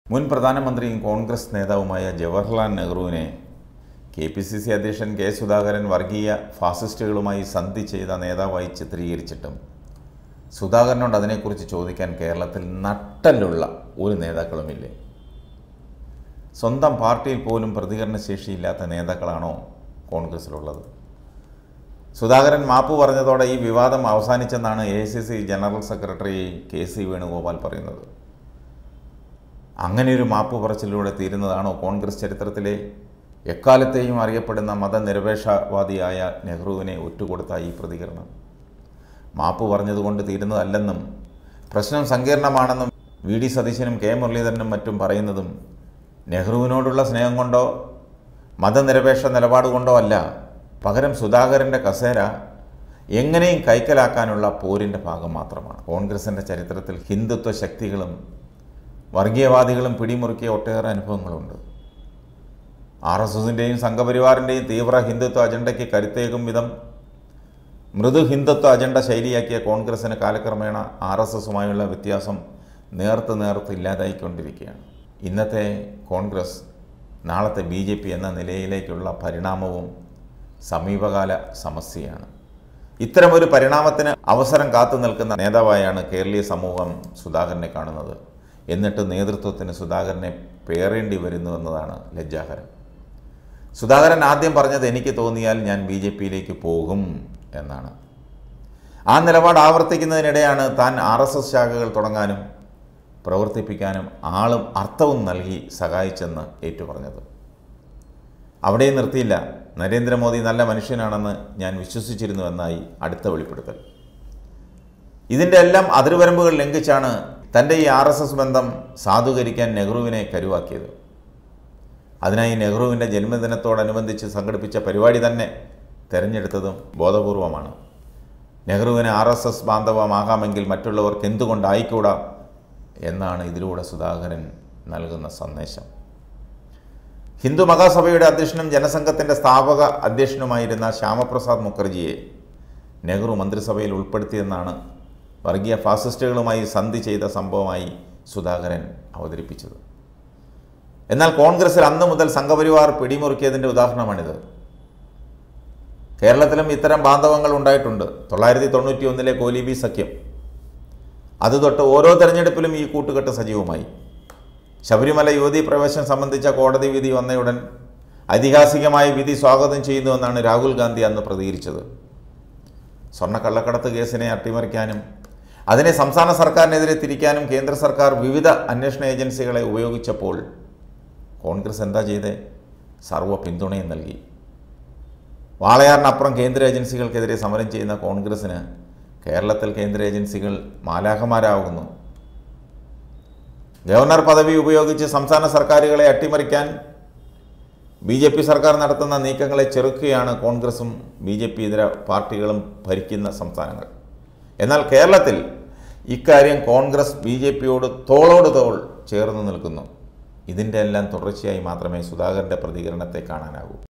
മുൻ പ്രധാനമന്ത്രിയും കോൺഗ്രസ് നേതാവുമായ ജവഹർലാൽ നെഹ്റുവിനെ കെ പി സി സി അധ്യക്ഷൻ കെ സുധാകരൻ വർഗീയ ഫാസിസ്റ്റുകളുമായി സന്ധി ചെയ്ത നേതാവായി ചിത്രീകരിച്ചിട്ടും സുധാകരനോട് അതിനെക്കുറിച്ച് ചോദിക്കാൻ കേരളത്തിൽ നട്ടലുള്ള ഒരു നേതാക്കളുമില്ലേ സ്വന്തം പാർട്ടിയിൽ പോലും പ്രതികരണശേഷിയില്ലാത്ത നേതാക്കളാണോ കോൺഗ്രസിലുള്ളത് സുധാകരൻ മാപ്പ് പറഞ്ഞതോടെ ഈ വിവാദം അവസാനിച്ചെന്നാണ് A C C general secretary K C Venugopal പറയുന്നത് അങ്ങനെയൊരു മാപ്പ് പറച്ചിലൂടെ തീരുന്നതാണോ കോൺഗ്രസ് ചരിത്രത്തിലെ എക്കാലത്തെയും അറിയപ്പെടുന്ന മതനിരപേക്ഷവാദിയായ നെഹ്റുവിനെ ഒറ്റുകൊടുത്ത ഈ പ്രതികരണം മാപ്പ് പറഞ്ഞതുകൊണ്ട് തീരുന്നതല്ലെന്നും പ്രശ്നം സങ്കീർണമാണെന്നും വി ഡി സതീശനും കെ മുരളീധരനും മറ്റും പറയുന്നതും നെഹ്റുവിനോടുള്ള സ്നേഹം കൊണ്ടോ മതനിരപേക്ഷ നിലപാട് കൊണ്ടോ അല്ല പകരം സുധാകരൻ്റെ കസേര എങ്ങനെയും കൈക്കലാക്കാനുള്ള പോരിൻ്റെ ഭാഗം മാത്രമാണ് കോൺഗ്രസിൻ്റെ ചരിത്രത്തിൽ ഹിന്ദുത്വ ശക്തികളും വർഗീയവാദികളും പിടിമുറുക്കിയ ഒട്ടേറെ അനുഭവങ്ങളുണ്ട് ആർ എസ് എസിൻ്റെയും സംഘപരിവാറിൻ്റെയും തീവ്ര ഹിന്ദുത്വ അജണ്ടയ്ക്ക് കരുത്തേകും വിധം മൃദു ഹിന്ദുത്വ അജണ്ട ശൈലിയാക്കിയ കോൺഗ്രസിന് കാലക്രമേണ ആർ എസ് എസുമായുള്ള വ്യത്യാസം നേർത്ത് നേർത്ത് ഇല്ലാതായിക്കൊണ്ടിരിക്കുകയാണ് ഇന്നത്തെ കോൺഗ്രസ് നാളത്തെ ബി ജെ പി എന്ന നിലയിലേക്കുള്ള പരിണാമവും സമീപകാല സമസ്യയാണ് ഇത്തരമൊരു പരിണാമത്തിന് അവസരം കാത്തു നിൽക്കുന്ന നേതാവായാണ് കേരളീയ സമൂഹം സുധാകരനെ കാണുന്നത് എന്നിട്ട് നേതൃത്വത്തിന് സുധാകരനെ പേറേണ്ടി വരുന്നു എന്നതാണ് ലജ്ജാകരം സുധാകരൻ ആദ്യം പറഞ്ഞത് എനിക്ക് തോന്നിയാൽ ഞാൻ ബി ജെ പിയിലേക്ക് പോകും എന്നാണ് ആ നിലപാട് ആവർത്തിക്കുന്നതിനിടെയാണ് താൻ ആർ എസ് എസ് ശാഖകൾ തുടങ്ങാനും പ്രവർത്തിപ്പിക്കാനും ആളും അർത്ഥവും നൽകി സഹായിച്ചെന്ന് ഏറ്റുപറഞ്ഞത് അവിടെയും നിർത്തിയില്ല നരേന്ദ്രമോദി നല്ല മനുഷ്യനാണെന്ന് ഞാൻ വിശ്വസിച്ചിരുന്നുവെന്നായി അടുത്ത വെളിപ്പെടുത്തൽ ഇതിൻ്റെ എല്ലാം അതിർവരമ്പുകൾ ലംഘിച്ചാണ് തൻ്റെ ഈ ആർ എസ് എസ് ബന്ധം സാധൂകരിക്കാൻ നെഹ്റുവിനെ കരുവാക്കിയത് അതിനായി നെഹ്റുവിൻ്റെ ജന്മദിനത്തോടനുബന്ധിച്ച് സംഘടിപ്പിച്ച പരിപാടി തന്നെ തിരഞ്ഞെടുത്തതും ബോധപൂർവമാണ് നെഹ്റുവിന് ആർ എസ് എസ് ബാന്ധവമാകാമെങ്കിൽ മറ്റുള്ളവർക്ക് എന്തുകൊണ്ടായിക്കൂടാ എന്നാണ് ഇതിലൂടെ സുധാകരൻ നൽകുന്ന സന്ദേശം ഹിന്ദു മഹാസഭയുടെ അധ്യക്ഷനും ജനസംഘത്തിൻ്റെ സ്ഥാപക അധ്യക്ഷനുമായിരുന്ന ശ്യാമപ്രസാദ് മുഖർജിയെ നെഹ്റു മന്ത്രിസഭയിൽ ഉൾപ്പെടുത്തിയെന്നാണ് വർഗീയ ഫാസിസ്റ്റുകളുമായി സന്ധി ചെയ്ത സംഭവമായി സുധാകരൻ അവതരിപ്പിച്ചത് എന്നാൽ കോൺഗ്രസിൽ അന്നു മുതൽ സംഘപരിവാർ പിടിമുറുക്കിയതിൻ്റെ ഉദാഹരണമാണിത് കേരളത്തിലും ഇത്തരം ബാന്ധവങ്ങൾ ഉണ്ടായിട്ടുണ്ട് തൊള്ളായിരത്തി തൊണ്ണൂറ്റി ഒന്നിലെ കോലിബി സഖ്യം അത് തൊട്ട് ഓരോ തെരഞ്ഞെടുപ്പിലും ഈ കൂട്ടുകെട്ട് സജീവമായി ശബരിമല യുവതീ പ്രവേശനം സംബന്ധിച്ച കോടതി വിധി വന്നയുടൻ ഐതിഹാസികമായ വിധി സ്വാഗതം ചെയ്യുന്നുവെന്നാണ് രാഹുൽ ഗാന്ധി അന്ന് പ്രതികരിച്ചത് സ്വർണ്ണക്കള്ളക്കടത്ത് കേസിനെ അട്ടിമറിക്കാനും അതിനെ സംസ്ഥാന സർക്കാരിനെതിരെ തിരിക്കാനും കേന്ദ്ര സർക്കാർ വിവിധ അന്വേഷണ ഏജൻസികളെ ഉപയോഗിച്ചപ്പോൾ കോൺഗ്രസ് എന്താ ചെയ്തേ സർവ്വ പിന്തുണയും നൽകി വാളയാറിനപ്പുറം കേന്ദ്ര ഏജൻസികൾക്കെതിരെ സമരം ചെയ്യുന്ന കോൺഗ്രസ്സിന് കേരളത്തിൽ കേന്ദ്ര ഏജൻസികൾ മാലാഖമാരാകുന്നു ഗവർണർ പദവി ഉപയോഗിച്ച് സംസ്ഥാന സർക്കാരുകളെ അട്ടിമറിക്കാൻ ബി ജെ പി സർക്കാർ നടത്തുന്ന നീക്കങ്ങളെ ചെറുക്കുകയാണ് കോൺഗ്രസും ബി ജെ പി ഇതര പാർട്ടികളും ഭരിക്കുന്ന സംസ്ഥാനങ്ങൾ എന്നാൽ കേരളത്തിൽ ഇക്കാര്യം കോൺഗ്രസ് ബി ജെ പിയോട് തോളോട് തോൾ ചേർന്ന് നിൽക്കുന്നു ഇതിൻ്റെ എല്ലാം തുടർച്ചയായി മാത്രമേ സുധാകരൻ്റെ പ്രതികരണത്തെ കാണാനാകൂ